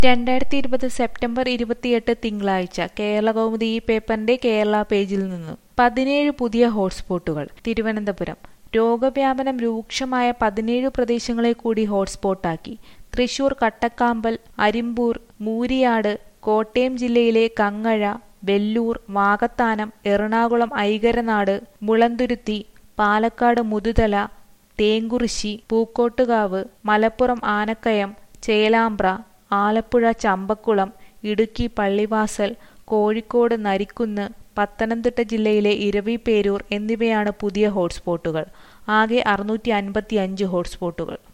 രണ്ടായിരത്തി ഇരുപത് സെപ്റ്റംബർ ഇരുപത്തിയെട്ട് തിങ്കളാഴ്ച കേരളകൗമുദി ഈ പേപ്പറിന്റെ കേരള പേജിൽ നിന്ന് പതിനേഴ് പുതിയ ഹോട്ട്സ്പോട്ടുകൾ തിരുവനന്തപുരം രോഗവ്യാപനം രൂക്ഷമായ പതിനേഴ് പ്രദേശങ്ങളെ കൂടി ഹോട്ട്സ്പോട്ടാക്കി തൃശൂർ കട്ടക്കാമ്പൽ അരിമ്പൂർ മൂരിയാട് കോട്ടയം ജില്ലയിലെ കങ്ങഴ വെല്ലൂർ വാകത്താനം എറണാകുളം ഐകരനാട് മുളന്തുരുത്തി പാലക്കാട് മുതുതല തേങ്കുറിശ്ശി പൂക്കോട്ടുകാവ് മലപ്പുറം ആനക്കയം ചേലാമ്പ്ര ആലപ്പുഴ ചമ്പക്കുളം ഇടുക്കി പള്ളിവാസൽ കോഴിക്കോട് നരിക്കുന്ന് പത്തനംതിട്ട ജില്ലയിലെ ഇരവിപേരൂർ എന്നിവയാണ് പുതിയ ഹോട്ട്സ്പോട്ടുകൾ ആകെ അറുന്നൂറ്റി അൻപത്തിയഞ്ച് ഹോട്ട്സ്പോട്ടുകൾ